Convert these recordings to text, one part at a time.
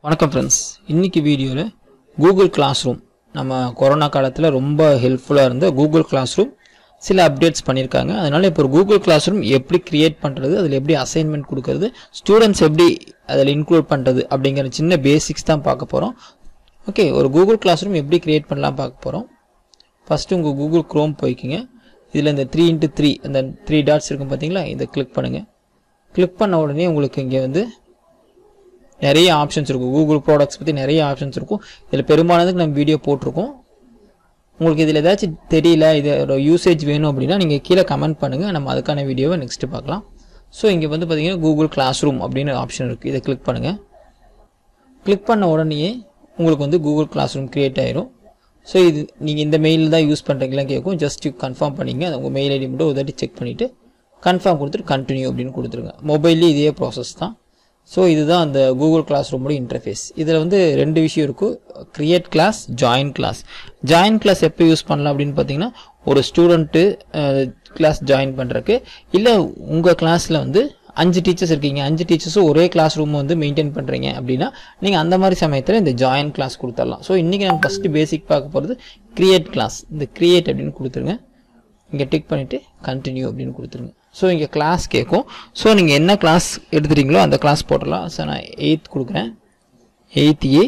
வணக்கம் ஃப்ரெண்ட்ஸ் இன்னைக்கு வீடியோவில் கூகுள் கிளாஸ் ரூம் நம்ம கொரோனா காலத்தில் ரொம்ப ஹெல்ப்ஃபுல்லாக இருந்த கூகுள் கிளாஸ் ரூம் சில அப்டேட்ஸ் பண்ணியிருக்காங்க அதனால் இப்போ ஒரு கூகுள் கிளாஸ் ரூம் எப்படி கிரியேட் பண்ணுறது அதில் எப்படி அசைன்மெண்ட் கொடுக்கறது ஸ்டூடெண்ட்ஸ் எப்படி அதில் இன்க்ளூட் பண்ணுறது அப்படிங்கிற சின்ன பேசிக்ஸ் தான் பார்க்க போகிறோம் ஓகே ஒரு கூகுள் கிளாஸ் ரூம் எப்படி கிரியேட் பண்ணலாம் பார்க்க போகிறோம் ஃபஸ்ட்டு உங்கள் கூகுள் க்ரோம் போய்க்கிங்க இதில் இந்த த்ரீ இன்ட்டு த்ரீ அந்த த்ரீ டாட்ஸ் இருக்கும் பார்த்தீங்களா இதை கிளிக் பண்ணுங்கள் கிளிக் பண்ண உடனே உங்களுக்கு இங்கே வந்து நிறைய ஆப்ஷன்ஸ் இருக்கும் கூகுள் ப்ராடக்ட்ஸ் பற்றி நிறைய ஆப்ஷன்ஸ் இருக்கும் இதில் பெரும்பாலானதுக்கு நம்ம வீடியோ போட்டிருக்கோம் உங்களுக்கு இதில் ஏதாச்சும் தெரியல இதோட யூசேஜ் வேணும் அப்படின்னா நீங்கள் கீழே கமெண்ட் பண்ணுங்கள் நம்ம அதுக்கான வீடியோவை நெக்ஸ்ட்டு பார்க்கலாம் ஸோ இங்கே வந்து பார்த்தீங்கன்னா கூகுள் கிளாஸ் ரூம் அப்படின்னு ஆப்ஷன் இருக்குது இதை கிளிக் பண்ணுங்கள் கிளிக் பண்ண உடனேயே உங்களுக்கு வந்து கூகுள் கிளாஸ் ரூம் க்ரியேட் ஆயிரும் ஸோ இது நீங்கள் இந்த மெயில் தான் யூஸ் பண்ணுறீங்களா கேட்கும் ஜஸ்ட் யூ கன்ஃபார்ம் பண்ணிங்க அது உங்கள் மெயில் ஐடி மட்டும் ஒரு தாட்டி செக் பண்ணிவிட்டு கன்ஃபார்ம் கொடுத்துட்டு கண்டினியூ அப்படின்னு கொடுத்துருங்க மொபைல்லேயும் இதே ப்ராசஸ் தான் ஸோ இதுதான் அந்த கூகுள் கிளாஸ் ரூமோட இன்டர்ஃபேஸ் இதில் வந்து ரெண்டு விஷயம் இருக்கும் create class join class join class எப்போ யூஸ் பண்ணலாம் அப்படின்னு பார்த்தீங்கன்னா ஒரு ஸ்டூடெண்ட்டு கிளாஸ் ஜாயின் பண்ணுறக்கு இல்லை உங்கள் கிளாஸில் வந்து அஞ்சு டீச்சர்ஸ் இருக்கீங்க அஞ்சு டீச்சர்ஸும் ஒரே கிளாஸ் ரூம் வந்து மெயின்டைன் பண்ணுறீங்க அப்படின்னா நீங்கள் அந்த மாதிரி சமயத்தில் இந்த ஜாயின் கிளாஸ் கொடுத்துடலாம் ஸோ இன்றைக்கி நம்ம ஃபஸ்ட்டு பேசிக் பார்க்க போகிறது கிரியேட் கிளாஸ் இந்த கிரியேட் அப்படின்னு கொடுத்துருங்க இங்கே டிக் பண்ணிவிட்டு கண்டினியூ அப்படின்னு கொடுத்துருங்க ஸோ இங்கே கிளாஸ் கேட்கும் ஸோ நீங்கள் என்ன கிளாஸ் எடுத்துறீங்களோ அந்த கிளாஸ் போட்டுடலாம் ஸோ நான் எயித் கொடுக்குறேன் எயித் ஏ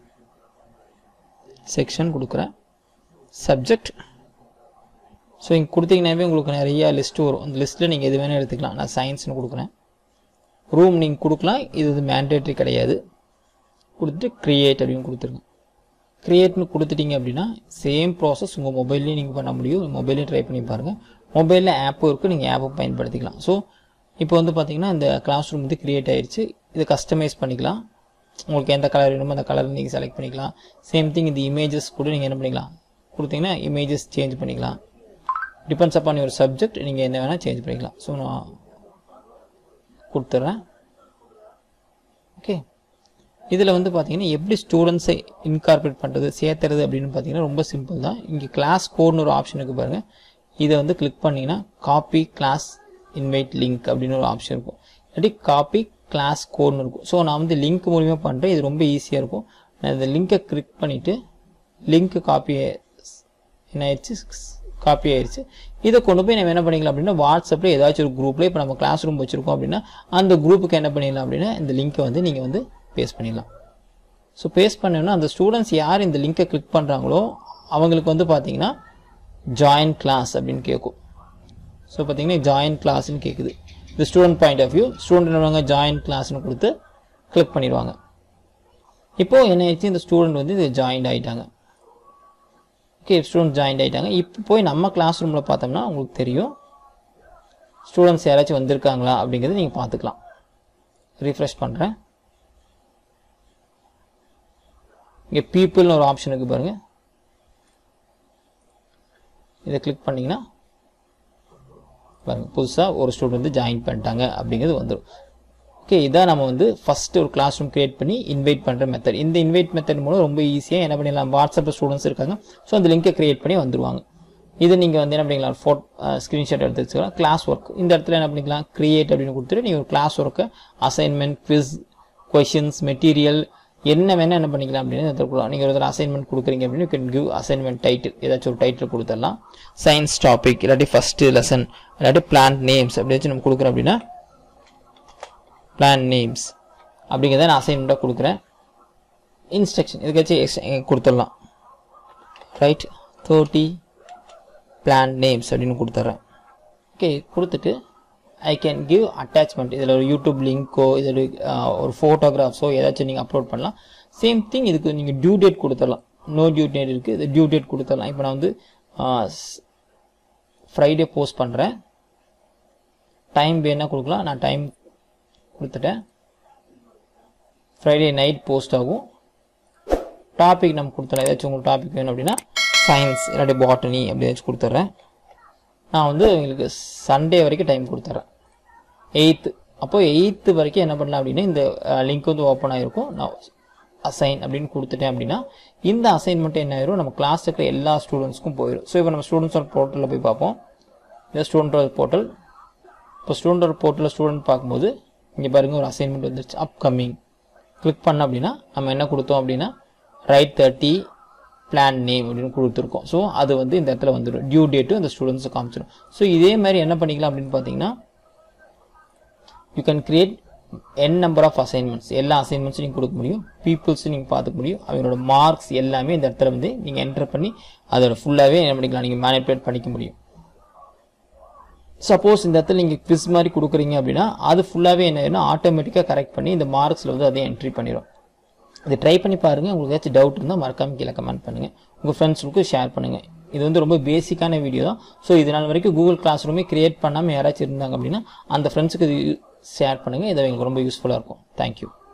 செக்ஷன் கொடுக்குறேன் சப்ஜெக்ட் ஸோ இங்கே கொடுத்தீங்கன்னாவே உங்களுக்கு நிறைய லிஸ்ட்டு வரும் அந்த லிஸ்ட்டில் நீங்கள் எது வேணால் எடுத்துக்கலாம் நான் சயின்ஸ்னு கொடுக்குறேன் ரூம் நீங்கள் கொடுக்கலாம் இது வந்து மேண்டேட்ரி கிடையாது கொடுத்துட்டு க்ரியேட் அப்படின்னு கொடுத்துருங்க க்ரியேட்னு கொடுத்துட்டீங்க அப்படின்னா சேம் ப்ராசஸ் உங்கள் மொபைல்லையும் நீங்கள் பண்ண முடியும் மொபைல்லையும் ட்ரை பண்ணி பாருங்கள் மொபைலில் ஆப்பும் இருக்குது நீங்கள் ஆப்பும் பயன்படுத்திக்கலாம் ஸோ இப்போ வந்து பார்த்தீங்கன்னா இந்த கிளாஸ் ரூம் வந்து க்ரியேட் ஆயிடுச்சு இதை கஸ்டமைஸ் பண்ணிக்கலாம் உங்களுக்கு எந்த கலர் வேணுமோ அந்த கலர் நீங்கள் செலக்ட் பண்ணிக்கலாம் சேம் திங் இந்த இமேஜஸ் கூட நீங்கள் என்ன பண்ணிக்கலாம் கொடுத்தீங்கன்னா இமேஜஸ் சேஞ்ச் பண்ணிக்கலாம் டிபெண்ட்ஸ் அப்பான் யுவர் சப்ஜெக்ட் நீங்கள் என்ன வேணால் சேஞ்ச் பண்ணிக்கலாம் ஸோ நான் கொடுத்துட்றேன் ஓகே இதில் வந்து பார்த்தீங்கன்னா எப்படி ஸ்டூடெண்ட்ஸை இன்கார்பரேட் பண்ணுறது சேர்த்துறது அப்படின்னு பார்த்தீங்கன்னா ரொம்ப சிம்பிள் தான் இங்கே கிளாஸ் கோட்னு ஒரு ஆப்ஷன் இருக்குது பாருங்கள் இதை வந்து கிளிக் பண்ணிங்கன்னா காப்பி கிளாஸ் இன்வைட் லிங்க் அப்படின்னு ஒரு ஆப்ஷன் இருக்கும் இல்லாட்டி காப்பி கிளாஸ் கோட்னு இருக்கும் ஸோ நான் வந்து லிங்க் மூலிமா பண்ணுறேன் இது ரொம்ப ஈஸியாக இருக்கும் நான் இந்த லிங்கை கிளிக் பண்ணிவிட்டு லிங்க் காப்பி என்ன ஆயிடுச்சு காப்பி ஆயிடுச்சு இதை கொண்டு போய் நம்ம என்ன பண்ணிக்கலாம் அப்படின்னா வாட்ஸ்அப்பில் ஏதாச்சும் ஒரு குரூப்பில் இப்போ நம்ம கிளாஸ் ரூம் வச்சுருக்கோம் அப்படின்னா அந்த குரூப்புக்கு என்ன பண்ணிடலாம் அப்படின்னா இந்த லிங்க்கை வந்து நீங்கள் வந்து பேஸ்ட் பண்ணிடலாம் ஸோ பேஸ்ட் பண்ணோன்னா அந்த ஸ்டூடெண்ட்ஸ் யார் இந்த லிங்கை கிளிக் பண்ணுறாங்களோ அவங்களுக்கு வந்து பார்த்தீங்கன்னா ஜாயின் கிளாஸ் அப்படின்னு கேட்கும் ஸோ பார்த்தீங்கன்னா ஜாயின் கிளாஸ்னு கேட்குது இது student point of view student என்னவாங்க ஜாயின் கிளாஸ்னு கொடுத்து கிளிக் பண்ணிடுவாங்க இப்போது என்ன ஆயிடுச்சு இந்த ஸ்டூடெண்ட் வந்து இது ஜாயின் ஆகிட்டாங்க ஓகே ஸ்டூடெண்ட் ஜாயின் ஆகிட்டாங்க இப்போ போய் நம்ம கிளாஸ் ரூமில் பார்த்தோம்னா உங்களுக்கு தெரியும் ஸ்டூடெண்ட்ஸ் யாராச்சும் வந்திருக்காங்களா அப்படிங்கிறத நீங்கள் பார்த்துக்கலாம் ரீஃப்ரெஷ் பண்ணுறேன் இங்கே பீப்புள்னு ஒரு ஆப்ஷன் இருக்குது பாருங்கள் இதை கிளிக் பண்ணிங்கன்னா பாருங்கள் புதுசாக ஒரு ஸ்டூடெண்ட் வந்து ஜாயின் பண்ணிட்டாங்க அப்படிங்கிறது வந்துடும் ஓகே இதான் நம்ம வந்து ஃபஸ்ட்டு ஒரு கிளாஸ் ரூம் க்ரியேட் பண்ணி இன்வைட் பண்ணுற மெத்தட் இந்த இன்வைட் மெத்தட் மூலம் ரொம்ப ஈஸியாக என்ன பண்ணிடலாம் வாட்ஸ்அப்பில் ஸ்டூடெண்ட்ஸ் இருக்காங்க ஸோ அந்த லிங்கை க்ரியேட் பண்ணி வந்துருவாங்க இது நீங்கள் வந்து என்ன பண்ணிக்கலாம் ஃபோட் ஸ்க்ரீன்ஷாட் எடுத்து வச்சுக்கலாம் கிளாஸ் ஒர்க் இந்த இடத்துல என்ன பண்ணிக்கலாம் க்ரியேட் அப்படின்னு கொடுத்துட்டு நீங்கள் ஒரு கிளாஸ் ஒர்க்கை அசைன்மெண்ட் குவிஸ் கொஷின்ஸ் மெட்டீரியல் என்ன வேணால் என்ன பண்ணிக்கலாம் அப்படின்னு கொடுக்கலாம் நீங்கள் ஒரு அசைன்மெண்ட் கொடுக்குறீங்க அப்படின்னு கேன் கிவ் அசைன்மெண்ட் டைட்டில் ஏதாச்சும் ஒரு டைட்டில் கொடுத்துடலாம் சயின்ஸ் டாபிக் இல்லாட்டி ஃபஸ்ட்டு லெசன் இல்லாட்டி பிளான்ட் நேம்ஸ் அப்படியாச்சும் நம்ம கொடுக்குறோம் அப்படின்னா பிளான் நேம்ஸ் அப்படிங்கிறத நான் அசைன்மெண்ட்டாக கொடுக்குறேன் இன்ஸ்ட்ரக்ஷன் இதுக்காச்சும் எக்ஸ் கொடுத்துடலாம் ரைட் தேர்ட்டி பிளான் நேம்ஸ் அப்படின்னு கொடுத்துட்றேன் ஓகே கொடுத்துட்டு ஐ கேன் கிவ் அட்டாச்மெண்ட் இதில் ஒரு யூடியூப் லிங்க்கோ இதில் ஒரு ஃபோட்டோகிராஃப்ஸோ ஏதாச்சும் நீங்கள் அப்லோட் பண்ணலாம் சேம் திங் இதுக்கு நீங்கள் டியூ டேட் கொடுத்துடலாம் நோ டியூ டேட் இருக்குது இது டியூ டேட் கொடுத்துடலாம் இப்போ நான் வந்து ஃப்ரைடே போஸ்ட் பண்ணுறேன் டைம் வேணால் கொடுக்கலாம் நான் டைம் கொடுத்துட்டேன் ஃப்ரைடே நைட் போஸ்ட் ஆகும் டாபிக் நம்ம கொடுத்துடலாம் ஏதாச்சும் உங்களுக்கு டாபிக் வேணும் அப்படின்னா சயின்ஸ் இல்லாட்டி பாட்டனி அப்படி ஏதாச்சும் கொடுத்துட்றேன் நான் வந்து உங்களுக்கு சண்டே வரைக்கும் டைம் கொடுத்துட்றேன் எயித்து அப்போ எயித்து வரைக்கும் என்ன பண்ணலாம் அப்படின்னா இந்த லிங்க் வந்து ஓப்பன் ஆகிருக்கும் நான் அசைன் அப்படின்னு கொடுத்துட்டேன் அப்படின்னா இந்த அசைன்மெண்ட் என்ன ஆயிரும் நம்ம கிளாஸ் இருக்கிற எல்லா ஸ்டூடெண்ட்ஸ்க்கும் போயிடும் ஸோ இப்போ நம்ம ஸ்டூடெண்ட்ஸோட போர்ட்டலில் போய் பார்ப்போம் இந்த ஸ்டூடெண்டோட போர்ட்டல் இப்போ ஸ்டூடெண்டோட போர்ட்டலில் ஸ்டூடெண்ட் பார்க்கும்போது இங்கே பாருங்கள் ஒரு அசைன்மெண்ட் வந்துருச்சு அப்கமிங் கிளிக் பண்ண அப்படின்னா நம்ம என்ன கொடுத்தோம் அப்படின்னா ரைட் தேர்ட்டி பிளான் நேம் அப்படின்னு கொடுத்துருக்கோம் ஸோ அது வந்து இந்த இடத்துல வந்துடும் டியூ டேட்டும் இந்த ஸ்டூடெண்ட்ஸை காமிச்சிடும் ஸோ இதே மாதிரி என்ன பண்ணிக்கலாம் அப்படின்னு பார்த்தீங்கன்னா you can create an number of assignments எல்லா அசைன்மெண்ட்ஸும் நீங்கள் கொடுக்க முடியும் பீப்புள்ஸும் நீங்கள் பார்த்துக்க முடியும் அவங்களோட மார்க்ஸ் எல்லாமே இந்த இடத்துல வந்து நீங்கள் என்டர் பண்ணி அதோட ஃபுல்லாகவே என்ன பண்ணிக்கலாம் நீங்கள் மேனிப்புலேட் பண்ணிக்க முடியும் சப்போஸ் இந்த இடத்துல நீங்கள் குவிஸ் மாதிரி கொடுக்குறீங்க அப்படின்னா அது ஃபுல்லாகவே என்ன ஆயிடும்னா ஆட்டோமேட்டிக்காக கரெக்ட் பண்ணி இந்த மார்க்ஸில் வந்து அதே என்ட்ரி பண்ணிடும் இது ட்ரை பண்ணி பாருங்கள் உங்களுக்கு ஏதாச்சும் டவுட் இருந்தால் மறக்காம கீழே கமெண்ட் பண்ணுங்கள் உங்கள் ஃப்ரெண்ட்ஸுக்கு ஷேர் பண்ணுங்கள் இது வந்து ரொம்ப பேசிக்கான வீடியோ தான் ஸோ இது நாள் வரைக்கும் கூகுள் கிளாஸ் ரூமே கிரியேட் பண்ணாமல் யாராச்சும் இருந்தாங்க அப்படின்னா அந்த ஃப்ரெண்ட்ஸுக்கு இது ஷேர் பண்ணுங்கள் இது எங்களுக்கு ரொம்ப யூஸ்ஃபுல்லாக இருக்கும் தேங்க்யூ